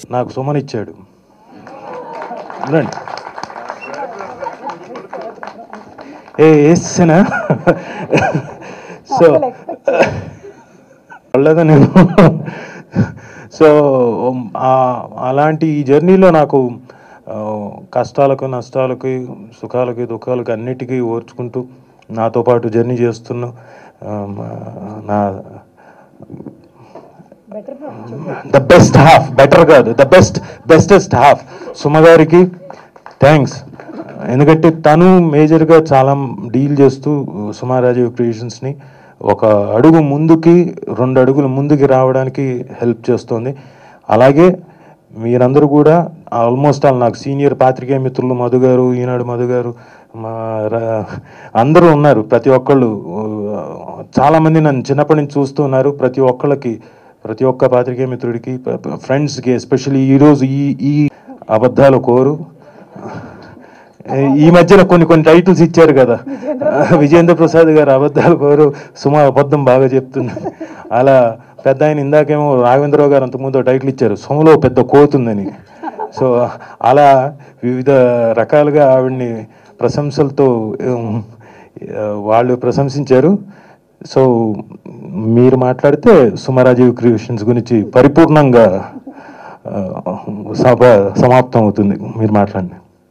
నాకు సుమనిచ్చాడు రండి ఏ వేసేనా సో పడలేదా నేను సో ఆ- అలాంటి ఈ జర్నీలో నాకు ఆ, కష్టాలకు నష్టాలకి సుఖాలకి దుఃఖాలకి అన్నిటికీ ఓర్చుకుంటూ నాతో పాటు జర్నీ చేస్తున్న ఆ, నా ద బెస్ట్ హాఫ్ బెటర్ కాదు the best bestest half Suma గారికి థ్యాంక్స్ ఎందుకంటే తను మేజర్గా చాలా డీల్ చేస్తూ సుమారాజీవ్ క్రియేషన్స్ని ఒక అడుగు ముందుకి రెండు అడుగులు ముందుకి రావడానికి హెల్ప్ చేస్తుంది అలాగే మీరందరూ కూడా ఆల్మోస్ట్ ఆల్ నాకు సీనియర్ పాత్రికేయ మిత్రులు మధు గారు ఈనాడు మధు గారు మా ర- అందరూ ఉన్నారు ప్రతి ఒక్కళ్ళు ఆ, చాలామంది నన్ను చిన్నప్పటి నుంచి చూస్తూ ఉన్నారు ప్రతి ఒక్కళ్ళకి ప్రతి ఒక్క పాత్రికేయ మిత్రుడికి ప- ప- ఫ్రెండ్స్కి ఎస్పెషల్లీ ఈరోజు ఈ ఈ అబద్ధాలు కోరు ఈ మధ్యన కొన్ని కొన్ని టైటిల్స్ ఇచ్చారు కదా విజేంద్ర ప్రసాద్ గారు అబద్ధాలు కోరు సుమ అబద్ధం బాగా చెప్తుంది అలా పెద్ద ఆయన ఇందాకేమో రాఘవేంద్రరావు గారు అంతకుముందు టైటిల్ ఇచ్చారు సుమలో పెద్ద కోతుందని సో అలా వివిధ రకాలుగా ఆవిడ్ని ప్రశంసలతో ఉమ్, వాళ్ళు ప్రశంసించారు సో మీరు మాట్లాడితే సుమరాజీవ్ క్రియేషన్స్ గురించి పరిపూర్ణంగా ఆ, సభ సమాప్తం అవుతుంది మీరు మాట్లాడండి